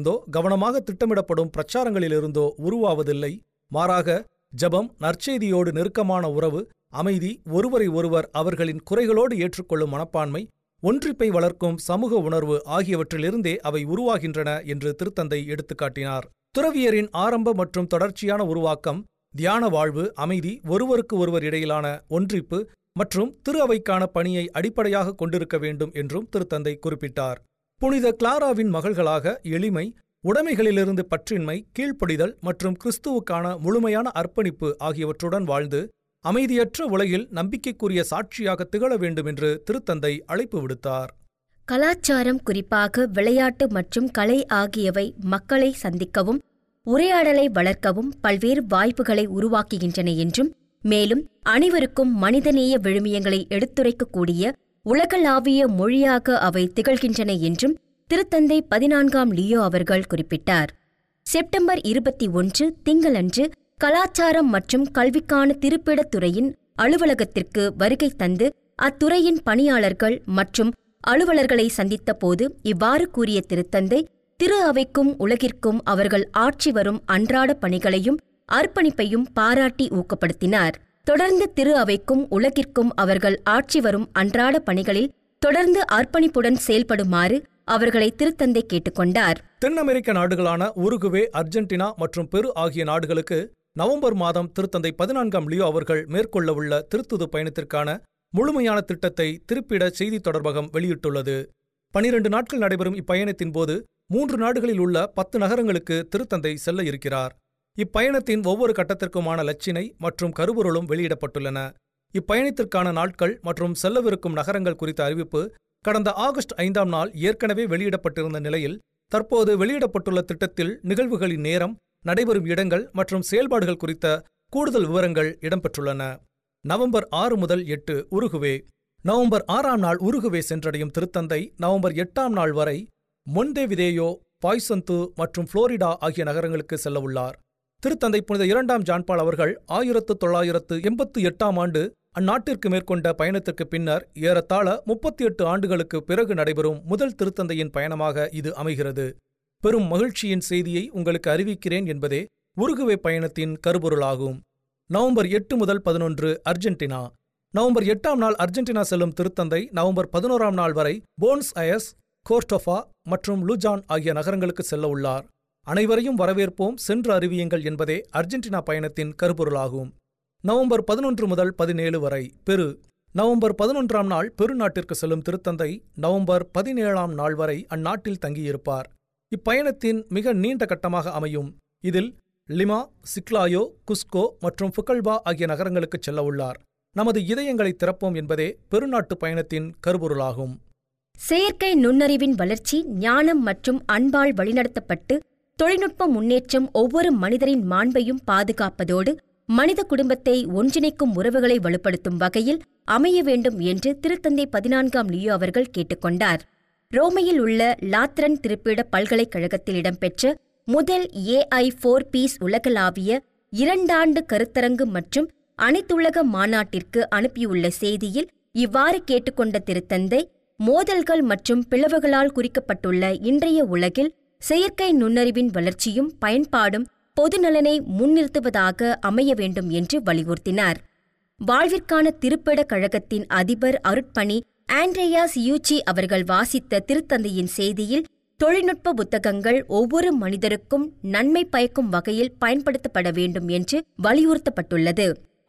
இருந்தோ கவனமாக திட்டமிடப்படும் பிரச்சாரங்களிலிருந்தோ உருவாவதில்லை மாறாக ஜபம் நற்செய்தியோடு நெருக்கமான உறவு அமைதி ஒருவரை ஒருவர் அவர்களின் குறைகளோடு ஏற்றுக்கொள்ளும் மனப்பான்மை ஒன்றிப்பை வளர்க்கும் சமூக உணர்வு ஆகியவற்றிலிருந்தே அவை உருவாகின்றன என்று திருத்தந்தை எடுத்துக்காட்டினார் துறவியரின் ஆரம்ப மற்றும் தொடர்ச்சியான உருவாக்கம் தியான வாழ்வு அமைதி ஒருவருக்கு ஒருவர் இடையிலான ஒன்றிப்பு மற்றும் திரு அவைக்கான பணியை அடிப்படையாக கொண்டிருக்க வேண்டும் என்றும் திருத்தந்தை குறிப்பிட்டார் புனித கிளாராவின் மகள்களாக எளிமை உடைமைகளிலிருந்து பற்றின்மை கீழ்ப்படிதல் மற்றும் கிறிஸ்துவுக்கான முழுமையான அர்ப்பணிப்பு ஆகியவற்றுடன் வாழ்ந்து அமைதியற்ற உலகில் நம்பிக்கைக்குரிய சாட்சியாக திகழ வேண்டும் என்று திருத்தந்தை அழைப்பு விடுத்தார் கலாச்சாரம் குறிப்பாக விளையாட்டு மற்றும் கலை ஆகியவை மக்களை சந்திக்கவும் உரையாடலை வளர்க்கவும் பல்வேறு வாய்ப்புகளை உருவாக்குகின்றன என்றும் மேலும் அனைவருக்கும் மனிதநேய விழுமியங்களை எடுத்துரைக்கக்கூடிய உலகளாவிய மொழியாக அவை திகழ்கின்றன என்றும் திருத்தந்தை பதினான்காம் லியோ அவர்கள் குறிப்பிட்டார் செப்டம்பர் இருபத்தி ஒன்று திங்களன்று கலாச்சாரம் மற்றும் கல்விக்கான திருப்பிடத் துறையின் அலுவலகத்திற்கு வருகை தந்து அத்துறையின் பணியாளர்கள் மற்றும் அலுவலர்களை சந்தித்த போது இவ்வாறு கூறிய திருத்தந்தை திரு அவைக்கும் உலகிற்கும் அவர்கள் ஆட்சி வரும் அன்றாட பணிகளையும் அர்ப்பணிப்பையும் பாராட்டி ஊக்கப்படுத்தினார் தொடர்ந்து திரு அவைக்கும் உலகிற்கும் அவர்கள் ஆட்சி வரும் அன்றாட பணிகளில் தொடர்ந்து அர்ப்பணிப்புடன் செயல்படுமாறு அவர்களை திருத்தந்தை கேட்டுக்கொண்டார் தென் அமெரிக்க நாடுகளான உருகுவே அர்ஜென்டினா மற்றும் பெரு ஆகிய நாடுகளுக்கு நவம்பர் மாதம் திருத்தந்தை பதினான்காம் லியோ அவர்கள் மேற்கொள்ளவுள்ள திருத்துது பயணத்திற்கான முழுமையான திட்டத்தை திருப்பிட செய்தி தொடர்பகம் வெளியிட்டுள்ளது பனிரண்டு நாட்கள் நடைபெறும் இப்பயணத்தின் போது மூன்று நாடுகளில் உள்ள பத்து நகரங்களுக்கு திருத்தந்தை செல்ல இருக்கிறார் இப்பயணத்தின் ஒவ்வொரு கட்டத்திற்குமான லட்சினை மற்றும் கருபொருளும் வெளியிடப்பட்டுள்ளன இப்பயணத்திற்கான நாட்கள் மற்றும் செல்லவிருக்கும் நகரங்கள் குறித்த அறிவிப்பு கடந்த ஆகஸ்ட் ஐந்தாம் நாள் ஏற்கனவே வெளியிடப்பட்டிருந்த நிலையில் தற்போது வெளியிடப்பட்டுள்ள திட்டத்தில் நிகழ்வுகளின் நேரம் நடைபெறும் இடங்கள் மற்றும் செயல்பாடுகள் குறித்த கூடுதல் விவரங்கள் இடம்பெற்றுள்ளன நவம்பர் ஆறு முதல் எட்டு உருகுவே நவம்பர் ஆறாம் நாள் உருகுவே சென்றடையும் திருத்தந்தை நவம்பர் எட்டாம் நாள் வரை மொன்டேவிதேயோ பாய்சந்து மற்றும் புளோரிடா ஆகிய நகரங்களுக்கு செல்லவுள்ளார் திருத்தந்தை புனித இரண்டாம் ஜான்பால் அவர்கள் ஆயிரத்து தொள்ளாயிரத்து எண்பத்து எட்டாம் ஆண்டு அந்நாட்டிற்கு மேற்கொண்ட பயணத்திற்கு பின்னர் ஏறத்தாழ முப்பத்தி எட்டு ஆண்டுகளுக்கு பிறகு நடைபெறும் முதல் திருத்தந்தையின் பயணமாக இது அமைகிறது பெரும் மகிழ்ச்சியின் செய்தியை உங்களுக்கு அறிவிக்கிறேன் என்பதே உருகுவே பயணத்தின் கருபொருளாகும் நவம்பர் எட்டு முதல் பதினொன்று அர்ஜென்டினா நவம்பர் எட்டாம் நாள் அர்ஜென்டினா செல்லும் திருத்தந்தை நவம்பர் பதினோராம் நாள் வரை போன்ஸ் அயஸ் கோர்டோஃபா மற்றும் லுஜான் ஆகிய நகரங்களுக்கு செல்ல உள்ளார் அனைவரையும் வரவேற்போம் சென்று அறிவியுங்கள் என்பதே அர்ஜென்டினா பயணத்தின் கருப்பொருளாகும் நவம்பர் பதினொன்று முதல் பதினேழு வரை பெரு நவம்பர் பதினொன்றாம் நாள் பெரு நாட்டிற்கு செல்லும் திருத்தந்தை நவம்பர் பதினேழாம் நாள் வரை அந்நாட்டில் தங்கியிருப்பார் இப்பயணத்தின் மிக நீண்ட கட்டமாக அமையும் இதில் லிமா சிக்லாயோ குஸ்கோ மற்றும் ஃபுகல்பா ஆகிய நகரங்களுக்கு செல்ல உள்ளார் நமது இதயங்களை திறப்போம் என்பதே பெருநாட்டு பயணத்தின் கருப்பொருளாகும் செயற்கை நுண்ணறிவின் வளர்ச்சி ஞானம் மற்றும் அன்பால் வழிநடத்தப்பட்டு தொழில்நுட்ப முன்னேற்றம் ஒவ்வொரு மனிதரின் மாண்பையும் பாதுகாப்பதோடு மனித குடும்பத்தை ஒன்றிணைக்கும் உறவுகளை வலுப்படுத்தும் வகையில் அமைய வேண்டும் என்று திருத்தந்தை பதினான்காம் லியோ அவர்கள் கேட்டுக்கொண்டார் ரோமையில் உள்ள லாத்ரன் திருப்பிட பல்கலைக்கழகத்தில் இடம்பெற்ற முதல் ஏஐ ஃபோர் பீஸ் உலகளாவிய இரண்டாண்டு கருத்தரங்கு மற்றும் அனைத்துலக மாநாட்டிற்கு அனுப்பியுள்ள செய்தியில் இவ்வாறு கேட்டுக்கொண்ட திருத்தந்தை மோதல்கள் மற்றும் பிளவுகளால் குறிக்கப்பட்டுள்ள இன்றைய உலகில் செயற்கை நுண்ணறிவின் வளர்ச்சியும் பயன்பாடும் பொதுநலனை முன்னிறுத்துவதாக அமைய வேண்டும் என்று வலியுறுத்தினார் வாழ்விற்கான திருப்பிட கழகத்தின் அதிபர் அருட்பணி ஆண்ட்ரேயாஸ் யூச்சி அவர்கள் வாசித்த திருத்தந்தையின் செய்தியில் தொழில்நுட்ப புத்தகங்கள் ஒவ்வொரு மனிதருக்கும் நன்மை பயக்கும் வகையில் பயன்படுத்தப்பட வேண்டும் என்று வலியுறுத்தப்பட்டுள்ளது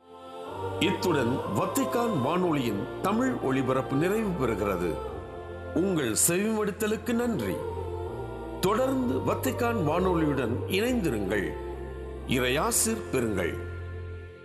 இத்துடன் வத்திக்கான் வானொலியின் தமிழ் ஒளிபரப்பு நிறைவு பெறுகிறது உங்கள் செவிமடுத்தலுக்கு நன்றி தொடர்ந்து வத்திக்கான் வானொலியுடன் இணைந்திருங்கள் இறையாசிர் பெறுங்கள்